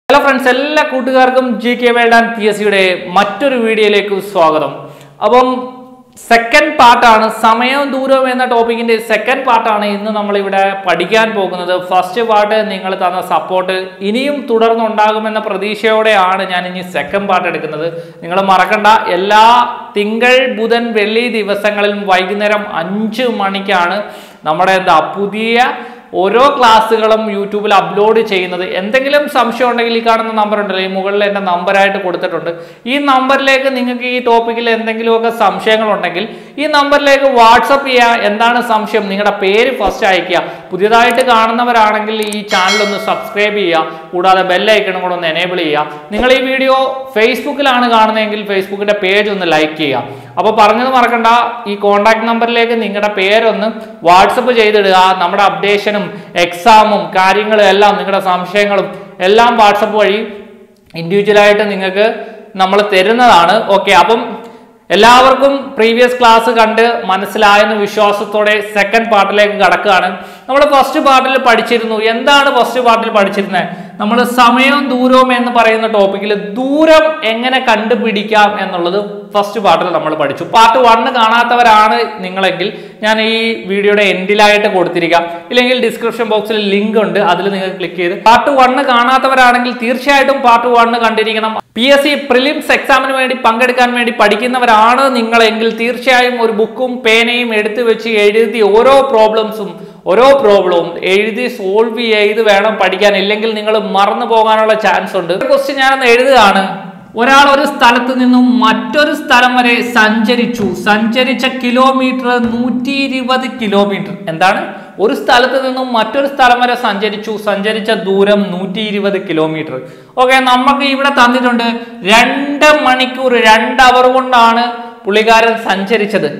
hello friends എല്ലാ കൂട്ടുകാർക്കും G K world and P S സിയുടെ മറ്റൊരു വീഡിയോയിലേക്ക് സ്വാഗതം അപ്പം സെക്കൻഡ് പാർട്ടാണ് സമയവും ദൂരവും എന്ന ടോപ്പിക്കിന്റെ സെക്കൻഡ് പാർട്ടാണ് ഇന്ന് നമ്മളിവിടെ പഠിക്കാൻ പോകുന്നത് ഫസ്റ്റ് പാർട്ട് നിങ്ങൾ തന്ന സപ്പോർട്ട് ഇനിയും തുടർന്നുണ്ടാകുമെന്ന പ്രതീക്ഷയോടെയാണ് ഞാൻ ഇനി സെക്കൻഡ് പാർട്ട് എടുക്കുന്നത് നിങ്ങൾ മറക്കണ്ട എല്ലാ തിങ്കൾ ബുധൻ വെള്ളി ദിവസങ്ങളിലും വൈകുന്നേരം അഞ്ച് മണിക്കാണ് നമ്മുടെ എന്താ പുതിയ ഓരോ ക്ലാസ്സുകളും യൂട്യൂബിൽ അപ്ലോഡ് ചെയ്യുന്നത് എന്തെങ്കിലും സംശയം ഉണ്ടെങ്കിൽ ഈ കാണുന്ന നമ്പർ ഉണ്ടല്ലോ ഈ മുകളിൽ എൻ്റെ നമ്പറായിട്ട് കൊടുത്തിട്ടുണ്ട് ഈ നമ്പറിലേക്ക് നിങ്ങൾക്ക് ഈ ടോപ്പിക്കിൽ എന്തെങ്കിലുമൊക്കെ സംശയങ്ങൾ ഉണ്ടെങ്കിൽ ഈ നമ്പറിലേക്ക് വാട്സപ്പ് ചെയ്യുക എന്താണ് സംശയം നിങ്ങളുടെ പേര് ഫസ്റ്റ് അയക്കുക പുതിയതായിട്ട് കാണുന്നവരാണെങ്കിൽ ഈ ചാനൽ ഒന്ന് സബ്സ്ക്രൈബ് ചെയ്യുക കൂടാതെ ബെല്ലൈക്കണും കൂടെ ഒന്ന് എനേബിൾ ചെയ്യുക നിങ്ങൾ ഈ വീഡിയോ ഫേസ്ബുക്കിലാണ് കാണുന്നതെങ്കിൽ ഫേസ്ബുക്കിൻ്റെ പേജ് ഒന്ന് ലൈക്ക് ചെയ്യുക അപ്പോൾ പറഞ്ഞത് മറക്കണ്ട ഈ കോൺടാക്ട് നമ്പറിലേക്ക് നിങ്ങളുടെ പേരൊന്ന് വാട്സപ്പ് ചെയ്തിടുക നമ്മുടെ അപ്ഡേഷനും എക്സാമും കാര്യങ്ങളും എല്ലാം നിങ്ങളുടെ സംശയങ്ങളും എല്ലാം വാട്സപ്പ് വഴി ഇൻഡിവിജ്വലായിട്ട് നിങ്ങൾക്ക് നമ്മൾ തരുന്നതാണ് ഓക്കെ അപ്പം എല്ലാവർക്കും പ്രീവിയസ് ക്ലാസ് കണ്ട് മനസ്സിലായെന്ന വിശ്വാസത്തോടെ സെക്കൻഡ് പാർട്ടിലേക്ക് കടക്കുകയാണ് നമ്മൾ ഫസ്റ്റ് പാർട്ടിൽ പഠിച്ചിരുന്നു എന്താണ് ഫസ്റ്റ് പാർട്ടിൽ പഠിച്ചിരുന്നത് നമ്മൾ സമയവും ദൂരവും എന്ന് പറയുന്ന ടോപ്പിക്കിൽ ദൂരം എങ്ങനെ കണ്ടുപിടിക്കാം എന്നുള്ളത് ഫസ്റ്റ് പാർട്ടിൽ നമ്മൾ പഠിച്ചു പാർട്ട് വണ്ണ് കാണാത്തവരാണ് നിങ്ങളെങ്കിൽ ഞാൻ ഈ വീഡിയോയുടെ എൻഡിലായിട്ട് കൊടുത്തിരിക്കാം ഇല്ലെങ്കിൽ ഡിസ്ക്രിപ്ഷൻ ബോക്സിൽ ലിങ്ക് ഉണ്ട് അതിൽ നിങ്ങൾ ക്ലിക്ക് ചെയ്ത് പാർട്ട് വണ്ണ് കാണാത്തവരാണെങ്കിൽ തീർച്ചയായിട്ടും പാർട്ട് വണ്ണ് കണ്ടിരിക്കണം പി എസ് സി പ്രിലിംസ് എക്സാമിന് വേണ്ടി പങ്കെടുക്കാൻ വേണ്ടി പഠിക്കുന്നവരാണ് നിങ്ങളെങ്കിൽ തീർച്ചയായും ഒരു ബുക്കും പേനയും എടുത്തു വെച്ച് എഴുതി ഓരോ പ്രോബ്ലംസും ഓരോ പ്രോബ്ലവും എഴുതി സോൾവ് ചെയ്ത് വേണം പഠിക്കാൻ ഇല്ലെങ്കിൽ നിങ്ങൾ മറന്നു പോകാനുള്ള ചാൻസ് ഉണ്ട് ക്വസ്റ്റ്യൻ ഞാനൊന്ന് എഴുതുകയാണ് ഒരാൾ ഒരു സ്ഥലത്ത് നിന്നും മറ്റൊരു സ്ഥലം വരെ സഞ്ചരിച്ചു സഞ്ചരിച്ച കിലോമീറ്റർ നൂറ്റി ഇരുപത് കിലോമീറ്റർ എന്താണ് ഒരു സ്ഥലത്ത് നിന്നും മറ്റൊരു സ്ഥലം വരെ സഞ്ചരിച്ചു സഞ്ചരിച്ച ദൂരം നൂറ്റി ഇരുപത് കിലോമീറ്റർ ഓക്കെ നമുക്ക് ഇവിടെ തന്നിട്ടുണ്ട് രണ്ട് മണിക്കൂർ രണ്ട് അവർ കൊണ്ടാണ് പുള്ളിക്കാരൻ സഞ്ചരിച്ചത്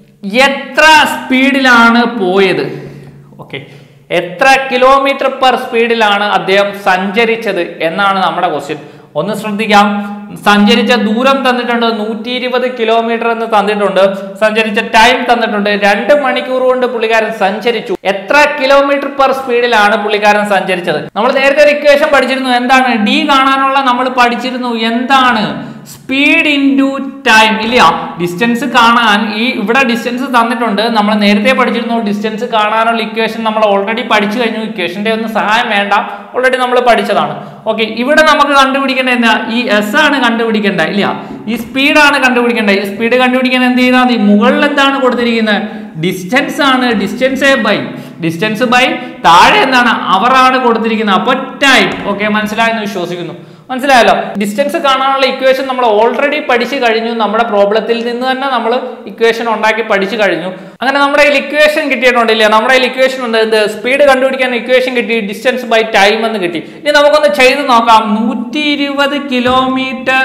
എത്ര സ്പീഡിലാണ് പോയത് ഓക്കെ എത്ര കിലോമീറ്റർ പെർ സ്പീഡിലാണ് അദ്ദേഹം സഞ്ചരിച്ചത് എന്നാണ് നമ്മുടെ ക്വസ്റ്റ്യൻ ഒന്ന് ശ്രദ്ധിക്കാം സഞ്ചരിച്ച ദൂരം തന്നിട്ടുണ്ട് നൂറ്റി ഇരുപത് കിലോമീറ്റർ എന്ന് തന്നിട്ടുണ്ട് സഞ്ചരിച്ച ടൈം തന്നിട്ടുണ്ട് രണ്ട് മണിക്കൂർ കൊണ്ട് പുള്ളിക്കാരൻ സഞ്ചരിച്ചു എത്ര കിലോമീറ്റർ പെർ സ്പീഡിലാണ് പുള്ളിക്കാരൻ സഞ്ചരിച്ചത് നമ്മൾ നേരത്തെ ഒരു ഇക്വേഷൻ പഠിച്ചിരുന്നു എന്താണ് ഡി കാണാനുള്ള നമ്മൾ പഠിച്ചിരുന്നു എന്താണ് സ്പീഡ് ഇൻറ്റു ടൈം ഇല്ല ഡിസ്റ്റൻസ് കാണാൻ ഈ ഇവിടെ ഡിസ്റ്റൻസ് തന്നിട്ടുണ്ട് നമ്മൾ നേരത്തെ പഠിച്ചിരുന്നു ഡിസ്റ്റൻസ് കാണാനുള്ള ഇക്വേഷൻ നമ്മൾ ഓൾറെഡി പഠിച്ചു കഴിഞ്ഞു ഇക്വേഷന്റെ ഒന്നും സഹായം വേണ്ട ഓൾറെഡി നമ്മൾ പഠിച്ചതാണ് ഓക്കെ ഇവിടെ നമുക്ക് കണ്ടുപിടിക്കേണ്ടത് എന്താ ഈ എസ് ആണ് കണ്ടുപിടിക്കേണ്ടത് ഇല്ല ഈ സ്പീഡാണ് കണ്ടുപിടിക്കേണ്ടത് ഈ സ്പീഡ് കണ്ടുപിടിക്കാൻ എന്ത് ചെയ്താൽ മതി മുകളിൽ എന്താണ് കൊടുത്തിരിക്കുന്നത് ഡിസ്റ്റൻസ് ആണ് ഡിസ്റ്റൻസ് ബൈ ഡിസ്റ്റൻസ് ബൈ താഴെ എന്താണ് അവറാണ് കൊടുത്തിരിക്കുന്നത് അപ്പോൾ ടൈം ഓക്കെ മനസ്സിലായെന്ന് വിശ്വസിക്കുന്നു മനസ്സിലായല്ലോ ഡിസ്റ്റൻസ് കാണാനുള്ള ഇക്വേഷൻ നമ്മൾ ഓൾറെഡി പഠിച്ചു കഴിഞ്ഞു നമ്മുടെ പ്രോബ്ലത്തിൽ നിന്ന് തന്നെ നമ്മൾ ഇക്വേഷൻ ഉണ്ടാക്കി പഠിച്ചു കഴിഞ്ഞു അങ്ങനെ നമ്മുടെ കയ്യിൽ ഇക്വേഷൻ കിട്ടിയിട്ടുണ്ടില്ല നമ്മുടെ കയ്യിൽ ഇക്വേഷൻ ഉണ്ട് എന്ത് സ്പീഡ് കണ്ടുപിടിക്കാൻ ഇക്വേഷൻ കിട്ടി ഡിസ്റ്റൻസ് ബൈ ടൈം എന്ന് കിട്ടി ഇനി നമുക്കൊന്ന് ചെയ്ത് നോക്കാം നൂറ്റി ഇരുപത് കിലോമീറ്റർ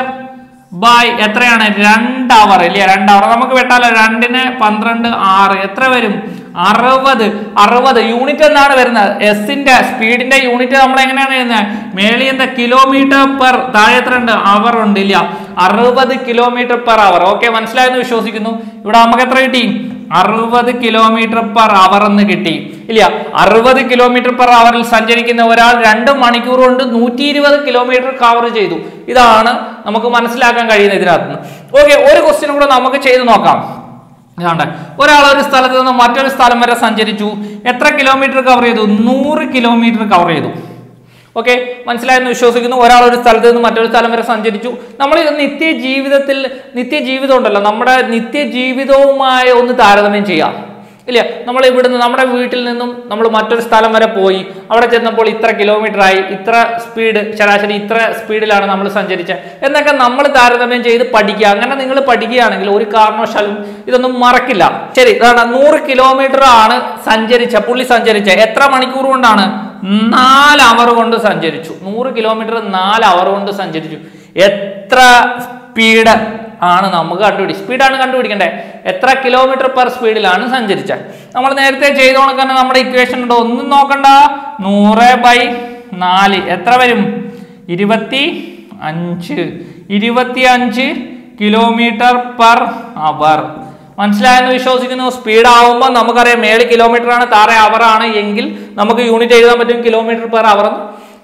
ബൈ എത്രയാണ് രണ്ട് അവർ ഇല്ലേ രണ്ട് അവർ നമുക്ക് വെട്ടാലോ രണ്ടിന് പന്ത്രണ്ട് ആറ് എത്ര വരും അറുപത് അറുപത് യൂണിറ്റ് എന്നാണ് വരുന്നത് എസിന്റെ സ്പീഡിന്റെ യൂണിറ്റ് നമ്മൾ എങ്ങനെയാണ് എഴുതുന്നത് മേളിൽ എന്താ കിലോമീറ്റർ പെർ താഴെ എത്ര ഉണ്ട് അവർ ഉണ്ട് ഇല്ല അറുപത് കിലോമീറ്റർ പെർ അവർ ഓക്കെ മനസ്സിലായെന്ന് വിശ്വസിക്കുന്നു ഇവിടെ നമുക്ക് എത്ര കിട്ടി അറുപത് കിലോമീറ്റർ പെർ അവർ എന്ന് കിട്ടി ഇല്ല അറുപത് കിലോമീറ്റർ പെർ അവറിൽ സഞ്ചരിക്കുന്ന ഒരാൾ രണ്ട് മണിക്കൂർ കൊണ്ട് നൂറ്റി ഇരുപത് കിലോമീറ്റർ കവർ ചെയ്തു ഇതാണ് നമുക്ക് മനസ്സിലാക്കാൻ കഴിയുന്നത് ഇതിനകത്ത് നിന്ന് ഓക്കെ ഒരു ക്വസ്റ്റ്യൻ കൂടെ നമുക്ക് ചെയ്ത് നോക്കാം ഇതാണ്ട് ഒരാൾ ഒരു സ്ഥലത്ത് നിന്ന് മറ്റൊരു സ്ഥലം വരെ സഞ്ചരിച്ചു എത്ര കിലോമീറ്റർ കവർ ചെയ്തു നൂറ് കിലോമീറ്റർ കവർ ചെയ്തു ഓക്കെ മനസ്സിലായെന്ന് വിശ്വസിക്കുന്നു ഒരാൾ ഒരു സ്ഥലത്ത് നിന്ന് മറ്റൊരു സ്ഥലം വരെ സഞ്ചരിച്ചു നമ്മൾ ഇത് നിത്യ ജീവിതത്തിൽ നിത്യ ജീവിതം ഉണ്ടല്ലോ നമ്മുടെ നിത്യ ജീവിതവുമായി ഒന്ന് താരതമ്യം ചെയ്യാം ഇല്ല നമ്മൾ ഇവിടുന്ന് നമ്മുടെ വീട്ടിൽ നിന്നും നമ്മൾ മറ്റൊരു സ്ഥലം വരെ പോയി അവിടെ ചെന്നപ്പോൾ ഇത്ര കിലോമീറ്റർ ആയി ഇത്ര സ്പീഡ് ശരാശരി ഇത്ര സ്പീഡിലാണ് നമ്മൾ സഞ്ചരിച്ചത് എന്നൊക്കെ നമ്മൾ താരതമ്യം ചെയ്ത് പഠിക്കുക അങ്ങനെ നിങ്ങൾ പഠിക്കുകയാണെങ്കിൽ ഒരു കാരണവശാലും ഇതൊന്നും മറക്കില്ല ശരി ഇതാണ് നൂറ് കിലോമീറ്റർ ആണ് സഞ്ചരിച്ച പുള്ളി സഞ്ചരിച്ച എത്ര മണിക്കൂർ കൊണ്ടാണ് നാല് അവർ കൊണ്ട് സഞ്ചരിച്ചു നൂറ് കിലോമീറ്റർ നാല് അവർ കൊണ്ട് സഞ്ചരിച്ചു എത്ര സ്പീഡ് ആണ് നമുക്ക് കണ്ടുപിടി സ്പീഡാണ് കണ്ടുപിടിക്കേണ്ടത് എത്ര കിലോമീറ്റർ പെർ സ്പീഡിലാണ് സഞ്ചരിച്ചത് നമ്മൾ നേരത്തെ ചെയ്ത കണക്ക് നമ്മുടെ ഇക്വേഷൻ ഉണ്ട് ഒന്നും നോക്കണ്ട നൂറ് ബൈ നാല് എത്ര വരും ഇരുപത്തി അഞ്ച് ഇരുപത്തി അഞ്ച് കിലോമീറ്റർ പെർ അവർ മനസ്സിലായെന്ന് വിശ്വസിക്കുന്നു സ്പീഡ് ആവുമ്പോൾ നമുക്കറിയാം മേളിൽ കിലോമീറ്റർ ആണ് താഴെ അവർ ആണ് എങ്കിൽ നമുക്ക് യൂണിറ്റ് എഴുതാൻ പറ്റും കിലോമീറ്റർ പെർ അവർ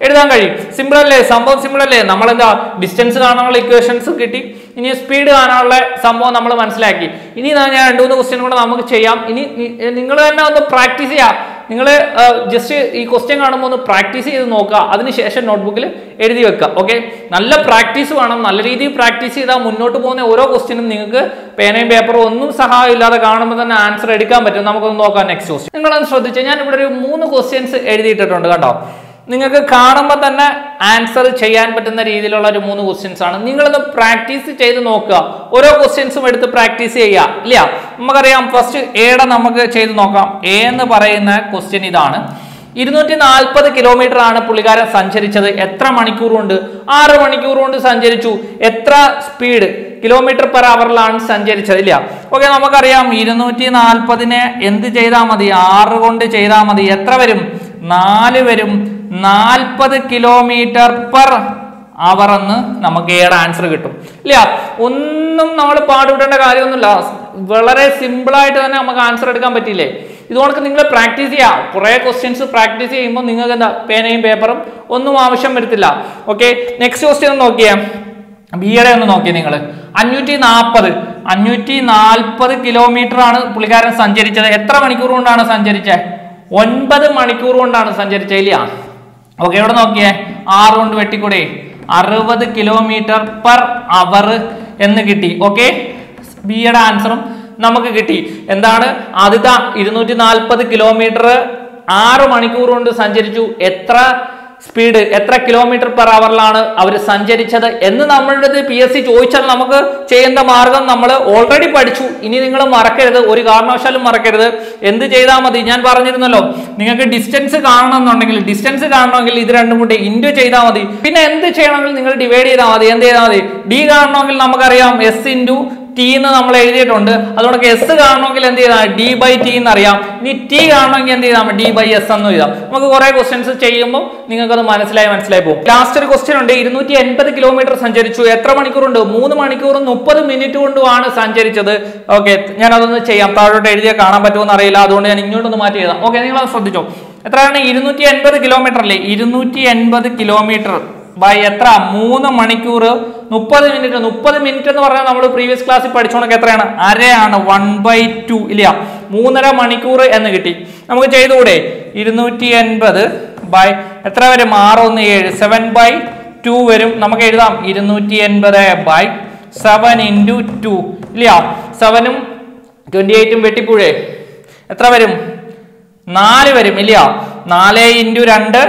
എഴുതാൻ കഴിയും സിമ്പിൾ അല്ലേ സംഭവം സിമ്പിൾ അല്ലേ നമ്മൾ എന്താ ഡിസ്റ്റൻസ് കാണാനുള്ള ഇക്വേഷൻസ് കിട്ടി ഇനി സ്പീഡ് കാണാനുള്ള സംഭവം നമ്മൾ മനസ്സിലാക്കി ഇനി ദാ ഞാൻ രണ്ടു മൂന്ന് ക്വസ്റ്റ്യൻ കൂടെ നമുക്ക് ചെയ്യാം ഇനി നിങ്ങൾ തന്നെ ഒന്ന് പ്രാക്ടീസ് ചെയ്യാം നിങ്ങൾ ജസ്റ്റ് ഈ ക്വസ്റ്റ്യൻ കാണുമ്പോൾ ഒന്ന് പ്രാക്ടീസ് ചെയ്ത് നോക്കുക അതിനുശേഷം നോട്ട്ബുക്കിൽ എഴുതി വെക്കുക ഓക്കെ നല്ല പ്രാക്ടീസ് വേണം നല്ല രീതിയിൽ പ്രാക്ടീസ് ചെയ്താൽ മുന്നോട്ട് പോകുന്ന ഓരോ ക്വസ്റ്റ്യനും നിങ്ങൾക്ക് പേനയും പേപ്പറും ഒന്നും സഹായം ഇല്ലാതെ കാണുമ്പോൾ തന്നെ ആൻസർ എടുക്കാൻ പറ്റും നമുക്കൊന്ന് നോക്കാം നെക്സ്റ്റ് ക്വസ്റ്റ്യൻ നിങ്ങളൊന്ന് ശ്രദ്ധിച്ചാൽ ഞാൻ ഇവിടെ ഒരു മൂന്ന് ക്വസ്റ്റ്യൻസ് എഴുതിയിട്ടിട്ടുണ്ട് കേട്ടോ നിങ്ങൾക്ക് കാണുമ്പോൾ തന്നെ ആൻസർ ചെയ്യാൻ പറ്റുന്ന രീതിയിലുള്ള ഒരു മൂന്ന് ക്വസ്റ്റ്യൻസ് ആണ് നിങ്ങളൊന്ന് പ്രാക്ടീസ് ചെയ്ത് നോക്കുക ഓരോ ക്വസ്റ്റ്യൻസും എടുത്ത് പ്രാക്ടീസ് ചെയ്യുക ഇല്ല നമുക്കറിയാം ഫസ്റ്റ് എയുടെ നമുക്ക് ചെയ്ത് നോക്കാം എ എന്ന് പറയുന്ന ക്വസ്റ്റ്യൻ ഇതാണ് ഇരുന്നൂറ്റി നാൽപ്പത് കിലോമീറ്റർ ആണ് പുള്ളിക്കാരൻ സഞ്ചരിച്ചത് എത്ര മണിക്കൂർ കൊണ്ട് ആറ് മണിക്കൂർ കൊണ്ട് സഞ്ചരിച്ചു എത്ര സ്പീഡ് കിലോമീറ്റർ പെർ അവറിലാണ് സഞ്ചരിച്ചത് ഇല്ല ഓക്കെ നമുക്കറിയാം ഇരുന്നൂറ്റി നാൽപ്പതിനെ എന്ത് ചെയ്താൽ മതി ആറ് കൊണ്ട് ചെയ്താൽ മതി എത്ര വരും നാല് വരും നാൽപ്പത് കിലോമീറ്റർ പെർ അവർ എന്ന് നമുക്ക് ഏടെ ആൻസർ കിട്ടും ഇല്ല ഒന്നും നമ്മൾ പാടുവിടേണ്ട കാര്യമൊന്നുമില്ല വളരെ സിമ്പിൾ ആയിട്ട് തന്നെ നമുക്ക് ആൻസർ എടുക്കാൻ പറ്റില്ലേ ഇതുകൊണ്ട് നിങ്ങൾ പ്രാക്ടീസ് ചെയ്യാം കുറേ ക്വസ്റ്റ്യൻസ് പ്രാക്ടീസ് ചെയ്യുമ്പോൾ നിങ്ങൾക്ക് എന്താ പേനയും പേപ്പറും ഒന്നും ആവശ്യം വരത്തില്ല ഓക്കെ നെക്സ്റ്റ് ക്വസ്റ്റ്യൻ നോക്കിയേ ബിയുടെ ഒന്ന് നോക്കിയേ നിങ്ങൾ അഞ്ഞൂറ്റി നാൽപ്പത് അഞ്ഞൂറ്റി നാൽപ്പത് കിലോമീറ്റർ ആണ് പുള്ളിക്കാരൻ സഞ്ചരിച്ചത് എത്ര മണിക്കൂർ കൊണ്ടാണ് സഞ്ചരിച്ചത് ഒൻപത് മണിക്കൂർ കൊണ്ടാണ് സഞ്ചരിച്ചത് ഇല്ല ഓക്കെ ഇവിടെ നോക്കിയേ ആറ് കൊണ്ട് വെട്ടിക്കൂടെ അറുപത് കിലോമീറ്റർ പെർ അവർ എന്ന് കിട്ടി ഓക്കെ ബിയുടെ ആൻസറും നമുക്ക് കിട്ടി എന്താണ് ആദ്യത്തെ ഇരുന്നൂറ്റി നാൽപ്പത് കിലോമീറ്റർ ആറ് മണിക്കൂർ കൊണ്ട് സഞ്ചരിച്ചു എത്ര സ്പീഡ് എത്ര കിലോമീറ്റർ പെർ അവറിലാണ് അവർ സഞ്ചരിച്ചത് എന്ന് നമ്മളുടെ പി എസ് സി ചോദിച്ചാൽ നമുക്ക് ചെയ്യേണ്ട മാർഗം നമ്മൾ ഓൾറെഡി പഠിച്ചു ഇനി നിങ്ങൾ മറക്കരുത് ഒരു കാരണവശാലും മറക്കരുത് എന്ത് ചെയ്താൽ മതി ഞാൻ പറഞ്ഞിരുന്നല്ലോ നിങ്ങൾക്ക് ഡിസ്റ്റൻസ് കാണണം എന്നുണ്ടെങ്കിൽ ഡിസ്റ്റൻസ് കാണണമെങ്കിൽ ഇത് രണ്ടും കൂടി ഇൻറ്റു ചെയ്താൽ മതി പിന്നെ എന്ത് ചെയ്യണമെങ്കിൽ നിങ്ങൾ ഡിവൈഡ് ചെയ്താൽ മതി എന്ത് ചെയ്താൽ മതി ഡി കാണണമെങ്കിൽ നമുക്കറിയാം എസ് ഇൻറ്റു ടി എന്ന് നമ്മൾ എഴുതിയിട്ടുണ്ട് അതുകൊണ്ട് എസ് കാണണമെങ്കിൽ എന്ത് ചെയ്താൽ ഡി ബൈ ടി എന്ന് അറിയാം ഇനി ടി കാണണമെങ്കിൽ എന്ത് ചെയ്താൽ ഡി ബൈ എസ് എന്ന് എഴുതാം നമുക്ക് കുറെ ക്വസ്റ്റ്യൻസ് ചെയ്യുമ്പോൾ നിങ്ങൾക്ക് അത് മനസ്സിലായി മനസ്സിലായി പോകും ലാസ്റ്റ് ഒരു ക്വസ്റ്റ്യൻ ഉണ്ട് ഇരുന്നൂറ്റി എൺപത് കിലോമീറ്റർ സഞ്ചരിച്ചു എത്ര മണിക്കൂറുണ്ട് മൂന്ന് മണിക്കൂറും മുപ്പത് മിനിറ്റ് കൊണ്ടുമാണ് സഞ്ചരിച്ചത് ഓക്കെ ഞാൻ അതൊന്ന് ചെയ്യാം താഴോട്ട് എഴുതിയാൽ കാണാൻ പറ്റുമെന്ന് അറിയില്ല അതുകൊണ്ട് ഞാൻ ഇങ്ങോട്ടൊന്ന് മാറ്റി എഴുതാം ഓക്കെ നിങ്ങൾ അത് ശ്രദ്ധിച്ചോ എത്രയാണ് ഇരുന്നൂറ്റി എൺപത് കിലോമീറ്റർ അല്ലേ ഇരുന്നൂറ്റി എൺപത് കിലോമീറ്റർ ബൈ എത്ര മൂന്ന് മണിക്കൂർ മുപ്പത് മിനിറ്റ് മുപ്പത് മിനിറ്റ് എന്ന് പറഞ്ഞാൽ നമ്മൾ പ്രീവിയസ് ക്ലാസ്സിൽ പഠിച്ചോണൊക്കെ എത്രയാണ് അരയാണ് വൺ ബൈ ടു ഇല്ല മൂന്നര മണിക്കൂർ എന്ന് കിട്ടി നമുക്ക് ചെയ്തുകൂടെ ഇരുന്നൂറ്റി എൺപത് ബൈ എത്ര വരും ആറ് ഒന്ന് ഏഴ് സെവൻ ബൈ ടു വരും നമുക്ക് എഴുതാം ഇരുന്നൂറ്റി എൺപത് ബൈ സെവൻ ഇൻറ്റു ടു ഇല്ല സെവനും ട്വൻറ്റി എയ്റ്റും വെട്ടിപ്പൂഴേ എത്ര വരും നാല് വരും ഇല്ല നാല് ഇൻറ്റു രണ്ട്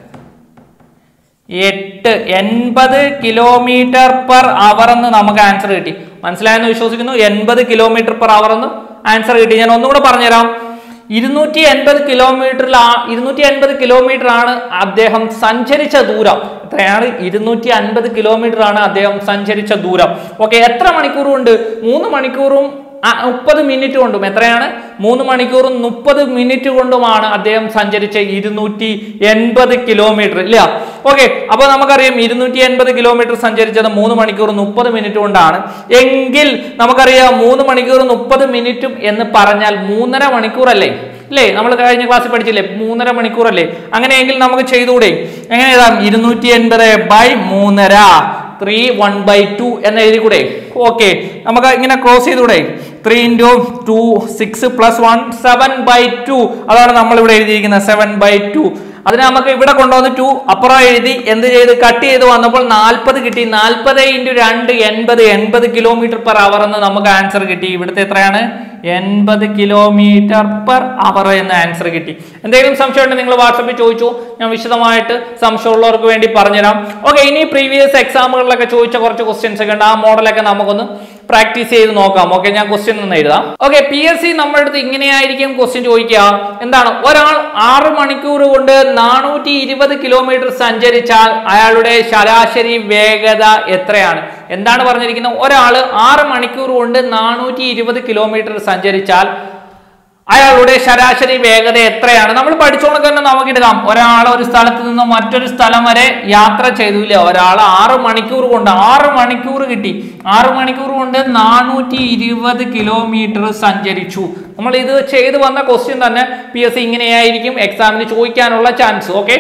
എട്ട് എൺപത് കിലോമീറ്റർ പെർ അവർ എന്ന് നമുക്ക് ആൻസർ കിട്ടി മനസ്സിലായെന്ന് വിശ്വസിക്കുന്നു എൺപത് കിലോമീറ്റർ പെർ അവർ എന്ന് ആൻസർ കിട്ടി ഞാൻ ഒന്നുകൂടെ പറഞ്ഞുതരാം ഇരുന്നൂറ്റി എൺപത് കിലോമീറ്ററിൽ ഇരുന്നൂറ്റി എൺപത് കിലോമീറ്റർ ആണ് അദ്ദേഹം സഞ്ചരിച്ച ദൂരം എത്രയാണ് ഇരുന്നൂറ്റി അൻപത് കിലോമീറ്റർ ആണ് അദ്ദേഹം സഞ്ചരിച്ച ദൂരം ഓക്കെ എത്ര മണിക്കൂർ കൊണ്ട് മൂന്ന് മണിക്കൂറും മുപ്പത് മിനിറ്റ് കൊണ്ടും എത്രയാണ് മൂന്ന് മണിക്കൂറും മുപ്പത് മിനിറ്റ് കൊണ്ടുമാണ് അദ്ദേഹം സഞ്ചരിച്ച ഇരുന്നൂറ്റി എൺപത് കിലോമീറ്റർ ഇല്ല ഓക്കെ അപ്പൊ നമുക്കറിയാം ഇരുന്നൂറ്റി എൺപത് കിലോമീറ്റർ സഞ്ചരിച്ചത് മൂന്ന് മണിക്കൂർ മുപ്പത് മിനിറ്റ് കൊണ്ടാണ് എങ്കിൽ നമുക്കറിയാം മൂന്ന് മണിക്കൂർ മുപ്പത് മിനിറ്റും എന്ന് പറഞ്ഞാൽ മൂന്നര മണിക്കൂറല്ലേ അല്ലേ നമ്മൾ കഴിഞ്ഞ ക്ലാസ്സിൽ പഠിച്ചില്ലേ മൂന്നര മണിക്കൂറല്ലേ അങ്ങനെയെങ്കിൽ നമുക്ക് ചെയ്തുകൂടെ എങ്ങനെ എഴുതാം ഇരുന്നൂറ്റി എൺപത് ബൈ മൂന്നര ത്രീ വൺ ബൈ ടു എന്ന് എഴുതിക്കൂടെ ഓക്കെ നമുക്ക് ഇങ്ങനെ ക്ലോസ് ചെയ്തൂടെ three into two six plus one seven by two അതാണ് നമ്മൾ ഇവിടെ എഴുതിയിരിക്കുന്നത് സെവൻ ബൈ ടു അതിന് നമുക്ക് ഇവിടെ കൊണ്ടുവന്ന് ടു അപ്പുറം എഴുതി എന്ത് ചെയ്ത് കട്ട് ചെയ്ത് വന്നപ്പോൾ നാൽപ്പത് കിട്ടി നാൽപ്പത് ഇൻറ്റു രണ്ട് എൺപത് എൺപത് കിലോമീറ്റർ പെർ അവർ എന്ന് നമുക്ക് ആൻസർ കിട്ടി ഇവിടുത്തെ എത്രയാണ് എൺപത് കിലോമീറ്റർ പെർ അവർ എന്ന ആൻസർ കിട്ടി എന്തെങ്കിലും സംശയം ഉണ്ടെങ്കിൽ നിങ്ങൾ വാട്സപ്പിൽ ചോദിച്ചു ഞാൻ വിശദമായിട്ട് സംശയമുള്ളവർക്ക് വേണ്ടി പറഞ്ഞുതരാം ഓക്കെ ഇനി പ്രീവിയസ് എക്സാമുകളിലൊക്കെ ചോദിച്ച കുറച്ച് ക്വസ്റ്റ്യൻസ് ഒക്കെ ഉണ്ട് ആ മോഡലൊക്കെ നമുക്കൊന്ന് പ്രാക്ടീസ് ചെയ്ത് നോക്കാം ഓക്കെ ഞാൻ ക്വസ്റ്റ്യൻ ഒന്ന് എഴുതാം ഓക്കെ പി എസ് സി നമ്മുടെ അടുത്ത് ഇങ്ങനെയായിരിക്കും ക്വസ്റ്റ്യൻ ചോദിക്കുക എന്താണ് ഒരാൾ ആറ് മണിക്കൂർ കൊണ്ട് നാനൂറ്റി ഇരുപത് കിലോമീറ്റർ സഞ്ചരിച്ചാൽ അയാളുടെ ശരാശരി വേഗത എത്രയാണ് എന്താണ് പറഞ്ഞിരിക്കുന്നത് ഒരാൾ ആറ് മണിക്കൂർ കൊണ്ട് നാനൂറ്റി ഇരുപത് കിലോമീറ്റർ സഞ്ചരിച്ചാൽ അയാളുടെ ശരാശരി വേഗത എത്രയാണ് നമ്മൾ പഠിച്ചോണക്ക് തന്നെ നമുക്ക് എടുക്കാം ഒരാൾ ഒരു സ്ഥലത്ത് നിന്ന് മറ്റൊരു സ്ഥലം വരെ യാത്ര ചെയ്തില്ല ഒരാൾ ആറ് മണിക്കൂർ കൊണ്ട് ആറ് മണിക്കൂർ കിട്ടി ആറ് മണിക്കൂർ കൊണ്ട് നാനൂറ്റി ഇരുപത് കിലോമീറ്റർ സഞ്ചരിച്ചു നമ്മൾ ഇത് ചെയ്ത് വന്ന ക്വസ്റ്റ്യൻ തന്നെ പി എസ് സി ഇങ്ങനെയായിരിക്കും എക്സാമിന് ചോദിക്കാനുള്ള ചാൻസ് ഓക്കെ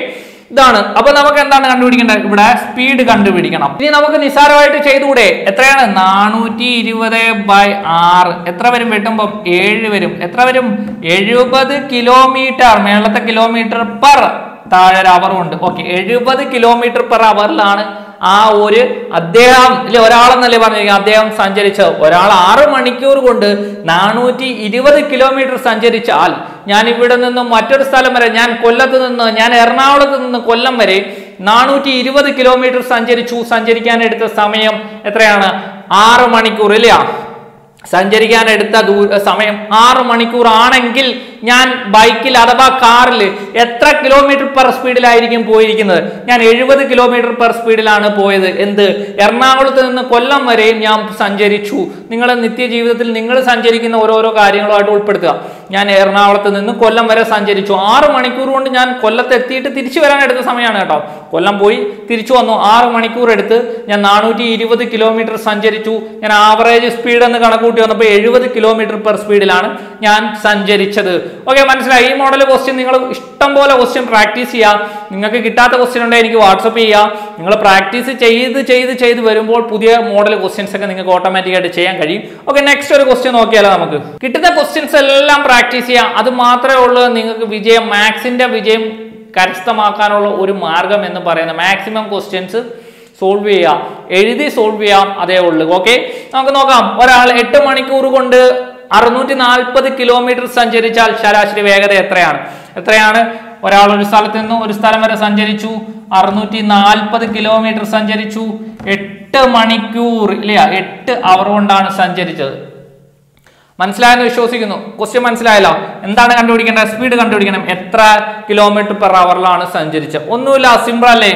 ഇതാണ് അപ്പൊ നമുക്ക് എന്താണ് കണ്ടുപിടിക്കേണ്ടത് ഇവിടെ സ്പീഡ് കണ്ടുപിടിക്കണം ഇനി നമുക്ക് നിസ്സാരമായിട്ട് ചെയ്തുകൂടെ എത്രയാണ് നാനൂറ്റി ഇരുപത് ബൈ ആറ് എത്ര വരും വെട്ടുമ്പോൾ ഏഴ് വരും എത്ര വരും എഴുപത് കിലോമീറ്റർ മേളത്തെ കിലോമീറ്റർ പെർ താഴെ ഒരു അവർ ഉണ്ട് ഓക്കെ എഴുപത് കിലോമീറ്റർ പെർ അവറിലാണ് ആ ഒരു അദ്ദേഹം ഇല്ല ഒരാളെന്നല്ലേ പറഞ്ഞിരിക്കുന്നത് അദ്ദേഹം സഞ്ചരിച്ചത് ഒരാൾ ആറ് മണിക്കൂർ കൊണ്ട് നാനൂറ്റി ഇരുപത് കിലോമീറ്റർ സഞ്ചരിച്ചാൽ ഞാൻ ഇവിടെ നിന്ന് മറ്റൊരു സ്ഥലം വരെ ഞാൻ കൊല്ലത്ത് നിന്ന് ഞാൻ എറണാകുളത്ത് നിന്ന് കൊല്ലം വരെ നാനൂറ്റി ഇരുപത് കിലോമീറ്റർ സഞ്ചരിച്ചു സഞ്ചരിക്കാൻ എടുത്ത സമയം എത്രയാണ് ആറ് മണിക്കൂർ ഇല്ല സഞ്ചരിക്കാൻ എടുത്ത ദൂര സമയം ആറ് മണിക്കൂർ ആണെങ്കിൽ ഞാൻ ബൈക്കിൽ അഥവാ കാറിൽ എത്ര കിലോമീറ്റർ പെർ സ്പീഡിലായിരിക്കും പോയിരിക്കുന്നത് ഞാൻ എഴുപത് കിലോമീറ്റർ പെർ സ്പീഡിലാണ് പോയത് എന്ത് എറണാകുളത്ത് നിന്ന് കൊല്ലം വരെയും ഞാൻ സഞ്ചരിച്ചു നിങ്ങളുടെ നിത്യജീവിതത്തിൽ നിങ്ങൾ സഞ്ചരിക്കുന്ന ഓരോരോ കാര്യങ്ങളുമായിട്ട് ഉൾപ്പെടുത്തുക ഞാൻ എറണാകുളത്ത് നിന്ന് കൊല്ലം വരെ സഞ്ചരിച്ചു ആറ് മണിക്കൂർ കൊണ്ട് ഞാൻ കൊല്ലത്ത് എത്തിയിട്ട് തിരിച്ചു വരാൻ എടുത്ത സമയമാണ് കേട്ടോ കൊല്ലം പോയി തിരിച്ചു വന്നു ആറ് മണിക്കൂർ എടുത്ത് ഞാൻ നാനൂറ്റി ഇരുപത് കിലോമീറ്റർ സഞ്ചരിച്ചു ഞാൻ ആവറേജ് സ്പീഡ് എന്ന് കണക്കൂട്ടി വന്നപ്പോൾ എഴുപത് കിലോമീറ്റർ പെർ സ്പീഡിലാണ് ഞാൻ സഞ്ചരിച്ചത് ഓക്കെ മനസ്സിലായി ഈ മോഡൽ ക്വസ്റ്റ്യൻ നിങ്ങൾ ഇഷ്ടം പോലെ ക്വസ്റ്റ്യൻ പ്രാക്ടീസ് ചെയ്യുക നിങ്ങൾക്ക് കിട്ടാത്ത ക്വസ്റ്റ്യൻ ഉണ്ടെങ്കിൽ എനിക്ക് വാട്സപ്പ് ചെയ്യുക നിങ്ങൾ പ്രാക്ടീസ് ചെയ്ത് ചെയ്ത് ചെയ്ത് വരുമ്പോൾ പുതിയ മോഡൽ ക്വസ്റ്റ്യൻസ് ഒക്കെ നിങ്ങൾക്ക് ഓട്ടോമാറ്റിക് ആയിട്ട് ചെയ്യാൻ കഴിയും ഓക്കെ നെക്സ്റ്റ് ഒരു ക്വസ്റ്റ്യൻ നോക്കിയാലോ നമുക്ക് കിട്ടുന്ന ക്വസ്റ്റ്യൻസ് എല്ലാം പ്രാക്ടീസ് ചെയ്യുക അത് മാത്രമേ ഉള്ളൂ നിങ്ങൾക്ക് വിജയം മാത്സിന്റെ വിജയം കരസ്ഥമാക്കാനുള്ള ഒരു മാർഗം എന്ന് പറയുന്നത് മാക്സിമം ക്വസ്റ്റ്യൻസ് സോൾവ് ചെയ്യാം എഴുതി സോൾവ് ചെയ്യാം അതേ ഉള്ളൂ ഓക്കെ നമുക്ക് നോക്കാം ഒരാൾ എട്ട് മണിക്കൂർ കൊണ്ട് അറുന്നൂറ്റി നാൽപ്പത് കിലോമീറ്റർ സഞ്ചരിച്ചാൽ ശരാശരി വേഗത എത്രയാണ് എത്രയാണ് ഒരാൾ ഒരു സ്ഥലത്ത് നിന്ന് ഒരു സ്ഥലം വരെ സഞ്ചരിച്ചു അറുന്നൂറ്റി നാൽപ്പത് കിലോമീറ്റർ സഞ്ചരിച്ചു എട്ട് മണിക്കൂർ ഇല്ല എട്ട് അവർ കൊണ്ടാണ് സഞ്ചരിച്ചത് മനസ്സിലായെന്ന് വിശ്വസിക്കുന്നു ക്വസ്റ്റ്യൻ മനസ്സിലായല്ലോ എന്താണ് കണ്ടുപിടിക്കേണ്ടത് സ്പീഡ് കണ്ടുപിടിക്കണം എത്ര കിലോമീറ്റർ പെർ അവറിലാണ് സഞ്ചരിച്ചത് ഒന്നുമില്ല സിമ്പിൾ അല്ലേ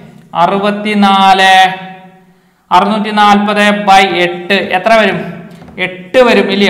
അറുപത്തിനാല് അറുന്നൂറ്റി നാൽപ്പത് ബൈ എട്ട് എത്ര വരും എട്ട് വരും ഇല്ല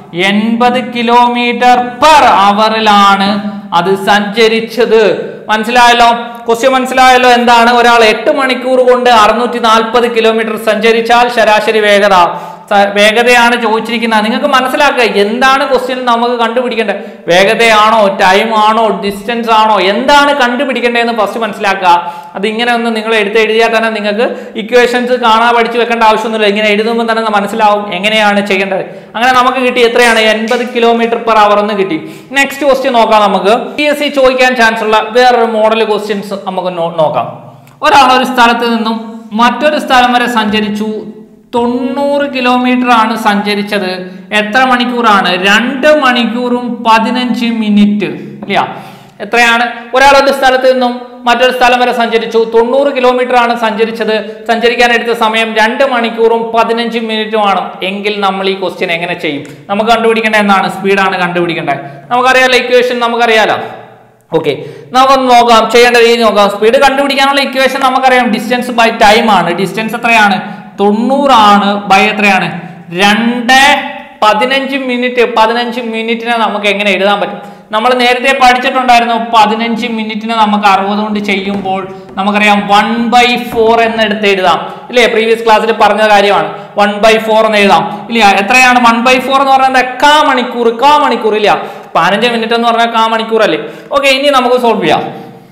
എൺപത് കിലോമീറ്റർ പെർ അവറിലാണ് അത് സഞ്ചരിച്ചത് മനസ്സിലായല്ലോ ക്വസ്റ്റ്യൻ മനസ്സിലായല്ലോ എന്താണ് ഒരാൾ എട്ട് മണിക്കൂർ കൊണ്ട് അറുന്നൂറ്റി നാൽപ്പത് കിലോമീറ്റർ സഞ്ചരിച്ചാൽ ശരാശരി വേഗത സ- വേഗതയാണ് ചോദിച്ചിരിക്കുന്നത് നിങ്ങൾക്ക് മനസ്സിലാക്കുക എന്താണ് ക്വസ്റ്റ്യൻ നമുക്ക് കണ്ടുപിടിക്കേണ്ടത് വേഗതയാണോ ടൈം ആണോ ഡിസ്റ്റൻസ് ആണോ എന്താണ് കണ്ടുപിടിക്കേണ്ടതെന്ന് ഫസ്റ്റ് മനസ്സിലാക്കുക അത് ഇങ്ങനെ ഒന്ന് നിങ്ങൾ എടുത്ത് എഴുതിയാൽ തന്നെ നിങ്ങൾക്ക് ഇക്വേഷൻസ് കാണാൻ പഠിച്ചു വെക്കേണ്ട ആവശ്യമൊന്നുമില്ല ഇങ്ങനെ എഴുതുമ്പോൾ തന്നെ മനസ്സിലാവും എങ്ങനെയാണ് ചെയ്യേണ്ടത് അങ്ങനെ നമുക്ക് കിട്ടി എത്രയാണ് എൺപത് കിലോമീറ്റർ പെർ അവർ എന്ന് കിട്ടി നെക്സ്റ്റ് ക്വസ്റ്റ്യൻ നോക്കാം നമുക്ക് പി എസ് സി ചോദിക്കാൻ ചാൻസ് ഉള്ള വേറൊരു മോഡൽ ക്വസ്റ്റ്യൻസ് നമുക്ക് നോ- നോക്കാം ഒരാൾ ഒരു സ്ഥലത്ത് നിന്നും മറ്റൊരു സ്ഥലം വരെ സഞ്ചരിച്ചു തൊണ്ണൂറ് കിലോമീറ്റർ ആണ് സഞ്ചരിച്ചത് എത്ര മണിക്കൂറാണ് രണ്ട് മണിക്കൂറും പതിനഞ്ച് മിനിറ്റ് ഇല്ല എത്രയാണ് ഒരാൾ ഒരു സ്ഥലത്ത് നിന്നും മറ്റൊരു സ്ഥലം വരെ സഞ്ചരിച്ചു തൊണ്ണൂറ് കിലോമീറ്റർ ആണ് സഞ്ചരിച്ചത് സഞ്ചരിക്കാൻ എടുത്ത സമയം രണ്ട് മണിക്കൂറും പതിനഞ്ച് മിനിറ്റുമാണ് എങ്കിൽ നമ്മൾ ഈ ക്വസ്റ്റ്യൻ എങ്ങനെ ചെയ്യും നമുക്ക് കണ്ടുപിടിക്കേണ്ടത് എന്താണ് സ്പീഡാണ് കണ്ടുപിടിക്കേണ്ടത് നമുക്കറിയാലോ ഇക്വേഷൻ നമുക്കറിയാലോ ഓക്കെ നമുക്കൊന്ന് നോക്കാം ചെയ്യേണ്ട രീതി നോക്കാം സ്പീഡ് കണ്ടുപിടിക്കാനുള്ള ഇക്വേഷൻ നമുക്കറിയാം ഡിസ്റ്റൻസ് ബൈ ടൈം ആണ് ഡിസ്റ്റൻസ് എത്രയാണ് തൊണ്ണൂറാണ് ബൈ എത്രയാണ് രണ്ട് പതിനഞ്ച് മിനിറ്റ് പതിനഞ്ച് മിനിറ്റിനെ നമുക്ക് എങ്ങനെ എഴുതാൻ പറ്റും നമ്മൾ നേരത്തെ പഠിച്ചിട്ടുണ്ടായിരുന്നു പതിനഞ്ച് മിനിറ്റിനെ നമുക്ക് അറുപത് കൊണ്ട് ചെയ്യുമ്പോൾ നമുക്കറിയാം വൺ ബൈ ഫോർ എന്ന് എടുത്ത് എഴുതാം ഇല്ലേ പ്രീവിയസ് ക്ലാസ്സിൽ പറഞ്ഞ കാര്യമാണ് വൺ ബൈ ഫോർ എന്ന് എഴുതാം ഇല്ല എത്രയാണ് വൺ ബൈ ഫോർ എന്ന് പറയുന്നത് കാ മണിക്കൂർ കാ മണിക്കൂർ ഇല്ല പതിനഞ്ച് മിനിറ്റ് എന്ന് പറഞ്ഞാൽ കാ മണിക്കൂർ അല്ലേ ഓക്കെ ഇനി നമുക്ക് സോൾവ് ചെയ്യാം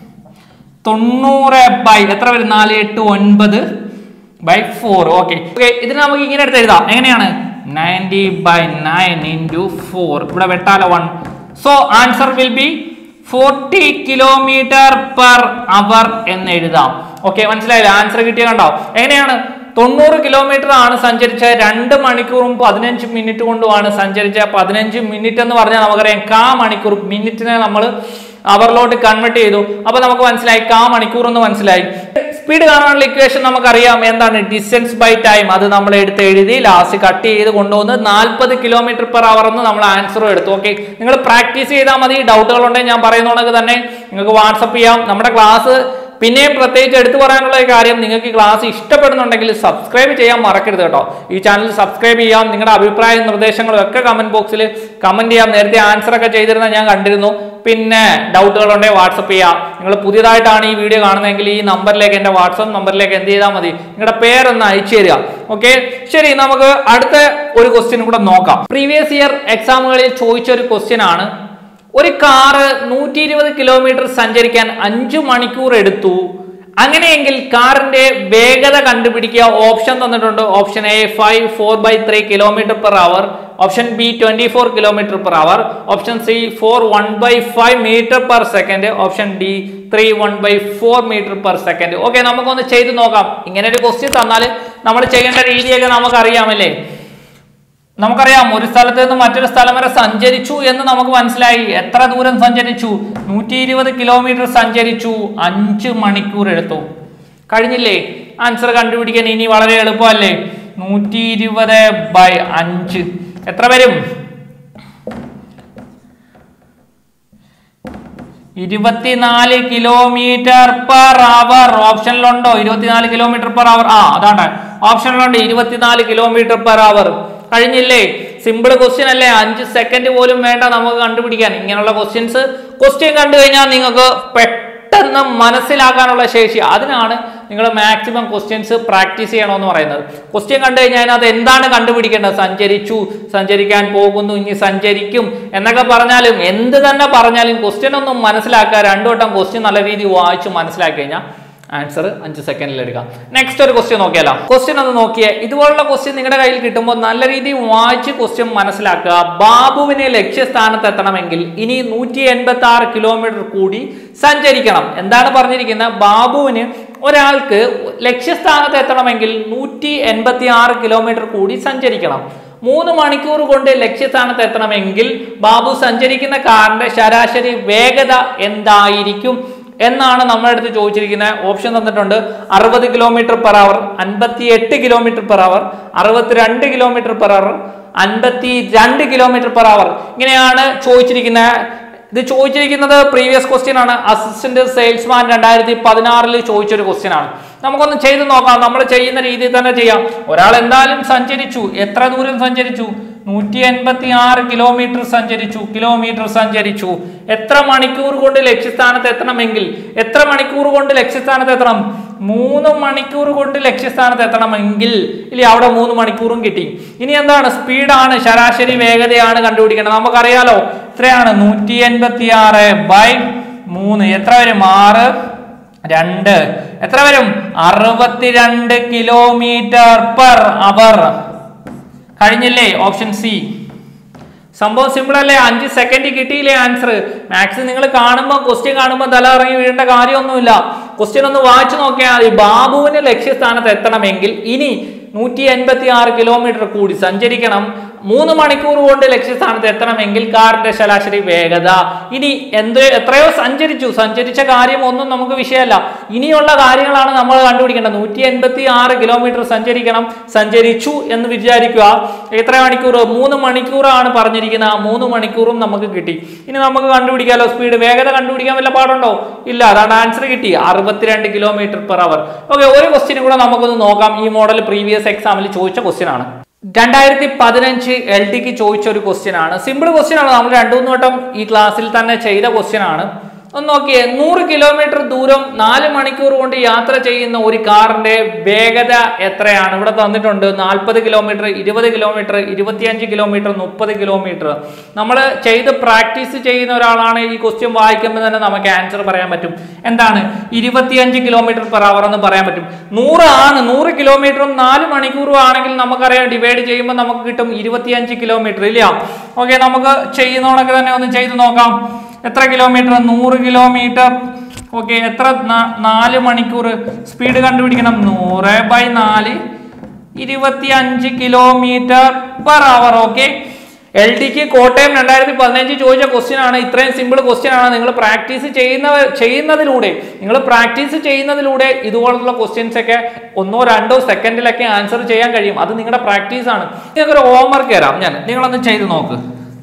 തൊണ്ണൂറ് ബൈ എത്ര വരും നാല് എട്ട് ഒൻപത് ബൈ ഫോർ ഓക്കെ ഓക്കെ ഇതിന് നമുക്ക് ഇങ്ങനെ എടുത്ത് എഴുതാം എങ്ങനെയാണ് ninety by nine into four ഇവിടെ വെട്ടാല one so answer will be forty kilometre per hour എന്ന് എഴുതാം ഓക്കെ മനസ്സിലായില്ല ആൻസർ കിട്ടിയ കണ്ടോ എങ്ങനെയാണ് തൊണ്ണൂറ് കിലോമീറ്റർ ആണ് സഞ്ചരിച്ച രണ്ട് മണിക്കൂറും പതിനഞ്ച് മിനിറ്റ് കൊണ്ടുമാണ് സഞ്ചരിച്ച പതിനഞ്ച് മിനിറ്റ് എന്ന് പറഞ്ഞാൽ നമുക്കറിയാം കാ മണിക്കൂർ മിനിറ്റിനെ നമ്മൾ അവറിലോട്ട് കൺവേർട്ട് ചെയ്തു അപ്പൊ നമുക്ക് മനസ്സിലായി കാ മണിക്കൂർ എന്ന് മനസ്സിലായി സ്പീഡ് കാണാനുള്ള ഇക്വേഷൻ നമുക്കറിയാം എന്താണ് ഡിസ്റ്റൻസ് ബൈ ടൈം അത് നമ്മൾ എടുത്ത് എഴുതി ലാസ്റ്റ് കട്ട് ചെയ്ത് കൊണ്ടുവന്ന് നാൽപ്പത് കിലോമീറ്റർ പെർ അവർ എന്ന് നമ്മൾ ആൻസറും എടുത്തു ഓക്കെ നിങ്ങൾ പ്രാക്ടീസ് ചെയ്താൽ മതി ഡൗട്ടുകൾ ഉണ്ടെങ്കിൽ ഞാൻ പറയുന്നതുകൊണ്ട് തന്നെ നിങ്ങൾക്ക് വാട്സപ്പ് ചെയ്യാം നമ്മുടെ ക്ലാസ് പിന്നെയും പ്രത്യേകിച്ച് എടുത്തു പറയാനുള്ള ഒരു കാര്യം നിങ്ങൾക്ക് ഈ ക്ലാസ് ഇഷ്ടപ്പെടുന്നുണ്ടെങ്കിൽ സബ്സ്ക്രൈബ് ചെയ്യാൻ മറക്കരുത് കേട്ടോ ഈ ചാനൽ സബ്സ്ക്രൈബ് ചെയ്യാം നിങ്ങളുടെ അഭിപ്രായ നിർദ്ദേശങ്ങളും ഒക്കെ കമന്റ് ബോക്സിൽ കമന്റ് ചെയ്യാം നേരത്തെ ആൻസർ ഒക്കെ ചെയ്തിരുന്ന ഞാൻ കണ്ടിരുന്നു പിന്നെ ഡൗട്ടുകൾ ഉണ്ടെങ്കിൽ വാട്സപ്പ് ചെയ്യാം നിങ്ങൾ പുതിയതായിട്ടാണ് ഈ വീഡിയോ കാണുന്നതെങ്കിൽ ഈ നമ്പറിലേക്ക് എൻ്റെ വാട്സപ്പ് നമ്പറിലേക്ക് എന്ത് ചെയ്താൽ മതി നിങ്ങളുടെ പേരൊന്ന് അയച്ചു തരിക ഓക്കെ ശരി നമുക്ക് അടുത്ത ഒരു ക്വസ്റ്റ്യൻ കൂടെ നോക്കാം പ്രീവിയസ് ഇയർ എക്സാമുകളിൽ ചോദിച്ച ഒരു ക്വസ്റ്റ്യൻ ആണ് ഒരു കാറ് നൂറ്റി ഇരുപത് കിലോമീറ്റർ സഞ്ചരിക്കാൻ അഞ്ചു മണിക്കൂർ എടുത്തു അങ്ങനെയെങ്കിൽ കാറിന്റെ വേഗത കണ്ടുപിടിക്കുക ഓപ്ഷൻ തന്നിട്ടുണ്ട് option A five four by three kilometre per hour option B twenty four kilometre per hour option C four one by five metre per second option D three one by four metre per second okay നമുക്കൊന്ന് ചെയ്ത് നോക്കാം ഇങ്ങനെ ഒരു question തന്നാൽ നമ്മൾ ചെയ്യേണ്ട രീതിയൊക്കെ നമുക്കറിയാമല്ലേ നമുക്കറിയാം ഒരു സ്ഥലത്ത് നിന്ന് മറ്റൊരു സ്ഥലം വരെ സഞ്ചരിച്ചു എന്ന് നമുക്ക് മനസ്സിലായി എത്ര ദൂരം സഞ്ചരിച്ചു നൂറ്റി ഇരുപത് കിലോമീറ്റർ സഞ്ചരിച്ചു അഞ്ച് മണിക്കൂർ എടുത്തു കഴിഞ്ഞില്ലേ ആൻസർ കണ്ടുപിടിക്കാൻ ഇനി വളരെ എളുപ്പമല്ലേ നൂറ്റി ഇരുപത് ബൈ അഞ്ച് എത്ര വരും ഇരുപത്തിനാല് കിലോമീറ്റർ പെർ അവർ ഓപ്ഷനിലുണ്ടോ ഇരുപത്തിനാല് കിലോമീറ്റർ പെർ അവർ ആ അതാണ് ഓപ്ഷനിലുണ്ട് ഇരുപത്തിനാല് കിലോമീറ്റർ പെർ അവർ കഴിഞ്ഞില്ലേ സിമ്പിൾ ക്വസ്റ്റ്യൻ അല്ലേ അഞ്ച് സെക്കൻഡ് പോലും വേണ്ട നമുക്ക് കണ്ടുപിടിക്കാൻ ഇങ്ങനെയുള്ള ക്വസ്റ്റ്യൻസ് ക്വസ്റ്റ്യൻ കണ്ടു കഴിഞ്ഞാൽ നിങ്ങൾക്ക് പെട്ടെന്ന് മനസ്സിലാക്കാനുള്ള ശേഷി അതിനാണ് നിങ്ങൾ മാക്സിമം ക്വസ്റ്റ്യൻസ് പ്രാക്ടീസ് ചെയ്യണമെന്ന് പറയുന്നത് ക്വസ്റ്റ്യൻ കണ്ടു കഴിഞ്ഞാൽ അതിനകത്ത് എന്താണ് കണ്ടുപിടിക്കേണ്ടത് സഞ്ചരിച്ചു സഞ്ചരിക്കാൻ പോകുന്നു ഇനി സഞ്ചരിക്കും എന്നൊക്കെ പറഞ്ഞാലും എന്ത് തന്നെ പറഞ്ഞാലും ക്വസ്റ്റ്യൻ ഒന്നും മനസ്സിലാക്കുക രണ്ടു വട്ടം ക്വസ്റ്റ്യൻ നല്ല രീതിയിൽ വായിച്ച് മനസ്സിലാക്കി കഴിഞ്ഞാൽ ആൻസർ അഞ്ച് സെക്കൻഡിൽ എടുക്കാം നെക്സ്റ്റ് ഒരു ക്വസ്റ്റ്യൻ നോക്കിയാലോ ക്വസ്റ്റ്യൻ ഒന്ന് നോക്കിയേ ഇതുപോലുള്ള ക്വസ്റ്റ്യൻ നിങ്ങളുടെ കയ്യിൽ കിട്ടുമ്പോൾ നല്ല രീതിയിൽ വായിച്ച് ക്വസ്റ്റ്യൻ മനസ്സിലാക്കുക ബാബുവിനെ ലക്ഷ്യസ്ഥാനത്ത് എത്തണമെങ്കിൽ ഇനി നൂറ്റി എൺപത്തി ആറ് കിലോമീറ്റർ കൂടി സഞ്ചരിക്കണം എന്താണ് പറഞ്ഞിരിക്കുന്നത് ബാബുവിന് ഒരാൾക്ക് ലക്ഷ്യസ്ഥാനത്ത് എത്തണമെങ്കിൽ നൂറ്റി എൺപത്തി ആറ് കിലോമീറ്റർ കൂടി സഞ്ചരിക്കണം മൂന്ന് മണിക്കൂർ കൊണ്ട് ലക്ഷ്യസ്ഥാനത്ത് എത്തണമെങ്കിൽ ബാബു സഞ്ചരിക്കുന്ന കാറിന്റെ ശരാശരി വേഗത എന്തായിരിക്കും എന്നാണ് നമ്മുടെ അടുത്ത് ചോദിച്ചിരിക്കുന്നത് ഓപ്ഷൻ തന്നിട്ടുണ്ട് അറുപത് കിലോമീറ്റർ പെർ അവർ അൻപത്തി എട്ട് കിലോമീറ്റർ പെർ അവർ അറുപത്തിരണ്ട് കിലോമീറ്റർ പെർ അവർ അൻപത്തി രണ്ട് കിലോമീറ്റർ പെർ അവർ ഇങ്ങനെയാണ് ചോദിച്ചിരിക്കുന്നത് ഇത് ചോദിച്ചിരിക്കുന്നത് പ്രീവിയസ് ക്വസ്റ്റ്യൻ ആണ് അസിസ്റ്റന്റ് സെയിൽസ്മാൻ രണ്ടായിരത്തി പതിനാറിൽ ചോദിച്ചൊരു ക്വസ്റ്റ്യൻ ആണ് നമുക്കൊന്ന് ചെയ്ത് നോക്കാം നമ്മൾ ചെയ്യുന്ന രീതിയിൽ തന്നെ ചെയ്യാം ഒരാൾ എന്തായാലും സഞ്ചരിച്ചു എത്ര ദൂരം സഞ്ചരിച്ചു നൂറ്റി എൺപത്തി ആറ് കിലോമീറ്റർ സഞ്ചരിച്ചു കിലോമീറ്റർ സഞ്ചരിച്ചു എത്ര മണിക്കൂർ കൊണ്ട് ലക്ഷ്യസ്ഥാനത്ത് എത്തണമെങ്കിൽ എത്ര മണിക്കൂർ കൊണ്ട് ലക്ഷ്യസ്ഥാനത്ത് എത്തണം മൂന്ന് മണിക്കൂർ കൊണ്ട് ലക്ഷ്യസ്ഥാനത്ത് എത്തണമെങ്കിൽ ഇല്ല അവിടെ മൂന്ന് മണിക്കൂറും കിട്ടി ഇനി എന്താണ് സ്പീഡാണ് ശരാശരി വേഗതയാണ് കണ്ടുപിടിക്കേണ്ടത് നമുക്കറിയാലോ എത്രയാണ് നൂറ്റി എൺപത്തി ആറ് ബൈ മൂന്ന് എത്ര വരും ആറ് രണ്ട് എത്ര വരും അറുപത്തിരണ്ട് കിലോമീറ്റർ പെർ അവർ കഴിഞ്ഞില്ലേ ഓപ്ഷൻ സി സംഭവം സിമ്പിൾ അല്ലേ അഞ്ച് സെക്കൻഡ് കിട്ടിയില്ലേ ആൻസർ മാത്സ് നിങ്ങൾ കാണുമ്പോൾ ക്വസ്റ്റ്യൻ കാണുമ്പോൾ തല ഇറങ്ങി വീഴേണ്ട കാര്യമൊന്നുമില്ല ക്വസ്റ്റ്യൻ ഒന്ന് വായിച്ചു നോക്കിയാൽ മതി ബാബുവിന് ലക്ഷ്യസ്ഥാനത്ത് എത്തണമെങ്കിൽ ഇനി നൂറ്റി എൺപത്തി ആറ് കിലോമീറ്റർ കൂടി സഞ്ചരിക്കണം മൂന്ന് മണിക്കൂർ കൊണ്ട് ലക്ഷ്യസ്ഥാനത്ത് എത്തണമെങ്കിൽ കാറിന്റെ ശരാശരി വേഗത ഇനി എന്ത് എത്രയോ സഞ്ചരിച്ചു സഞ്ചരിച്ച കാര്യം ഒന്നും നമുക്ക് വിഷയമല്ല ഇനിയുള്ള കാര്യങ്ങളാണ് നമ്മൾ കണ്ടുപിടിക്കേണ്ടത് നൂറ്റി എൺപത്തി ആറ് കിലോമീറ്റർ സഞ്ചരിക്കണം സഞ്ചരിച്ചു എന്ന് വിചാരിക്കുക എത്ര മണിക്കൂർ മൂന്ന് മണിക്കൂറാണ് പറഞ്ഞിരിക്കുന്നത് ആ മൂന്ന് മണിക്കൂറും നമുക്ക് കിട്ടി ഇനി നമുക്ക് കണ്ടുപിടിക്കാമല്ലോ സ്പീഡ് വേഗത കണ്ടുപിടിക്കാൻ വല്ല പാടുണ്ടോ ഇല്ല അതാണ് ആൻസർ കിട്ടി അറുപത്തിരണ്ട് കിലോമീറ്റർ പെർ അവർ ഓക്കെ ഒരു ക്വസ്റ്റ്യൻ കൂടെ നമുക്കൊന്ന് നോക്കാം ഈ മോഡൽ പ്രീവിയസ് എക്സാമിൽ ചോദിച്ച ക്വസ്റ്റ്യൻ ആണ് രണ്ടായിരത്തി പതിനഞ്ച് എൽ ഡിക്ക് ചോദിച്ച ഒരു ക്വസ്റ്റ്യൻ ആണ് സിമ്പിൾ ക്വസ്റ്റ്യൻ ആണ് നമ്മൾ രണ്ടു മൂന്ന് വട്ടം ഈ ക്ലാസ്സിൽ തന്നെ ചെയ്ത ക്വസ്റ്റ്യൻ ആണ് ഒന്ന് നോക്കിയേ നൂറ് കിലോമീറ്റർ ദൂരം നാല് മണിക്കൂർ കൊണ്ട് യാത്ര ചെയ്യുന്ന ഒരു കാറിന്റെ വേഗത എത്രയാണ് ഇവിടെ തന്നിട്ടുണ്ട് നാൽപ്പത് കിലോമീറ്റർ ഇരുപത് കിലോമീറ്റർ ഇരുപത്തിയഞ്ച് കിലോമീറ്റർ മുപ്പത് കിലോമീറ്റർ നമ്മൾ ചെയ്ത് പ്രാക്ടീസ് ചെയ്യുന്ന ഒരാളാണ് ഈ ക്വസ്റ്റ്യൻ വായിക്കുമ്പോൾ തന്നെ നമുക്ക് ആൻസർ പറയാൻ പറ്റും എന്താണ് ഇരുപത്തിയഞ്ച് കിലോമീറ്റർ പെർ അവർ എന്ന് പറയാൻ പറ്റും നൂറ് ആണ് നൂറ് കിലോമീറ്ററും നാല് മണിക്കൂറും ആണെങ്കിൽ നമുക്കറിയാം ഡിവൈഡ് ചെയ്യുമ്പോൾ നമുക്ക് കിട്ടും ഇരുപത്തിയഞ്ച് കിലോമീറ്റർ ഇല്ല ഓക്കെ നമുക്ക് ചെയ്യുന്നതൊക്കെ തന്നെ ഒന്ന് ചെയ്ത് നോക്കാം എത്ര കിലോമീറ്റർ നൂറ് കിലോമീറ്റർ ഓക്കെ എത്ര നാ- നാല് മണിക്കൂർ സ്പീഡ് കണ്ടുപിടിക്കണം നൂറ് ബൈ നാല് ഇരുപത്തി അഞ്ച് kilometre per hour okay L ഡിക്ക് കോട്ടയം രണ്ടായിരത്തി പതിനഞ്ച് ചോദിച്ച ക്വസ്റ്റ്യൻ ആണ് ഇത്രയും സിമ്പിൾ ക്വസ്റ്റ്യൻ ആണ് നിങ്ങൾ പ്രാക്ടീസ് ചെയ്യുന്ന ചെയ്യുന്നതിലൂടെ നിങ്ങൾ പ്രാക്ടീസ് ചെയ്യുന്നതിലൂടെ ഇതുപോലുള്ള ക്വസ്റ്റ്യൻസ് ഒക്കെ ഒന്നോ രണ്ടോ സെക്കൻഡിലൊക്കെ ആൻസർ ചെയ്യാൻ കഴിയും അത് നിങ്ങളുടെ പ്രാക്ടീസ് ആണ് നിങ്ങൾക്ക് ഒരു ഹോംവർക്ക് തരാം ഞാൻ നിങ്ങളൊന്ന് ചെയ്ത് നോക്ക്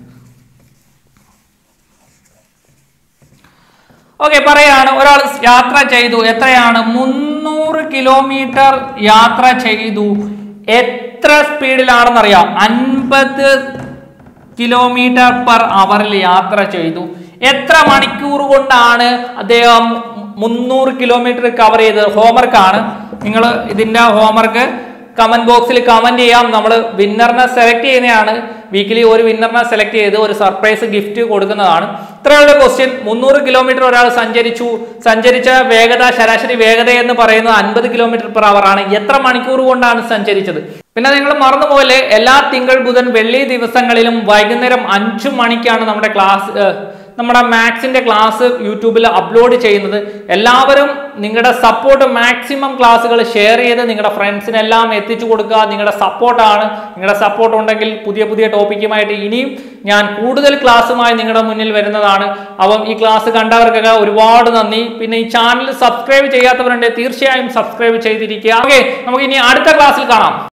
ഓക്കെ പറയാണ് ഒരാൾ യാത്ര ചെയ്തു എത്രയാണ് മുന്നൂറ് കിലോമീറ്റർ യാത്ര ചെയ്തു എത്ര സ്പീഡിലാണെന്നറിയാം അൻപത് കിലോമീറ്റർ പെർ അവറിൽ യാത്ര ചെയ്തു എത്ര മണിക്കൂർ കൊണ്ടാണ് അദ്ദേഹം മുന്നൂറ് കിലോമീറ്റർ കവർ ചെയ്തത് ഹോംവർക്ക് ആണ് നിങ്ങൾ ഇതിന്റെ ഹോംവർക്ക് കമന്റ് ബോക്സിൽ കമന്റ് ചെയ്യാം നമ്മൾ വിന്നറിനെ സെലക്ട് ചെയ്യുന്നതാണ് വീക്കിലി ഒരു വിന്നറിനെ സെലക്ട് ചെയ്ത് ഒരു സർപ്രൈസ് ഗിഫ്റ്റ് കൊടുക്കുന്നതാണ് ഇത്രയുള്ള ക്വസ്റ്റ്യൻ മുന്നൂറ് കിലോമീറ്റർ ഒരാൾ സഞ്ചരിച്ചു സഞ്ചരിച്ച വേഗത ശരാശരി വേഗത എന്ന് പറയുന്നത് അൻപത് കിലോമീറ്റർ പെർ അവർ ആണ് എത്ര മണിക്കൂർ കൊണ്ടാണ് സഞ്ചരിച്ചത് പിന്നെ നിങ്ങൾ മറന്നുപോലെ എല്ലാ തിങ്കൾ ബുധൻ വെള്ളി ദിവസങ്ങളിലും വൈകുന്നേരം അഞ്ചു മണിക്കാണ് നമ്മുടെ ക്ലാസ് ഏഹ്, നമ്മുടെ മാത്സിന്റെ ക്ലാസ് യൂട്യൂബിൽ അപ്ലോഡ് ചെയ്യുന്നത് എല്ലാവരും നിങ്ങളുടെ സപ്പോർട്ട് മാക്സിമം ക്ലാസ്സുകൾ ഷെയർ ചെയ്ത് നിങ്ങളുടെ ഫ്രണ്ട്സിനെല്ലാം എത്തിച്ചു കൊടുക്കുക നിങ്ങളുടെ സപ്പോർട്ടാണ് നിങ്ങളുടെ സപ്പോർട്ട് ഉണ്ടെങ്കിൽ പുതിയ പുതിയ ടോപ്പിക്കുമായിട്ട് ഇനിയും ഞാൻ കൂടുതൽ ക്ലാസ്സുമായി നിങ്ങളുടെ മുന്നിൽ വരുന്നതാണ് അപ്പം ഈ ക്ലാസ് കണ്ടവർക്കൊക്കെ ഒരുപാട് നന്ദി പിന്നെ ഈ ചാനൽ സബ്സ്ക്രൈബ് ചെയ്യാത്തവരുണ്ട് തീർച്ചയായും സബ്സ്ക്രൈബ് ചെയ്തിരിക്കുക ഓക്കെ നമുക്ക് ഇനി അടുത്ത ക്ലാസ്സിൽ കാണാം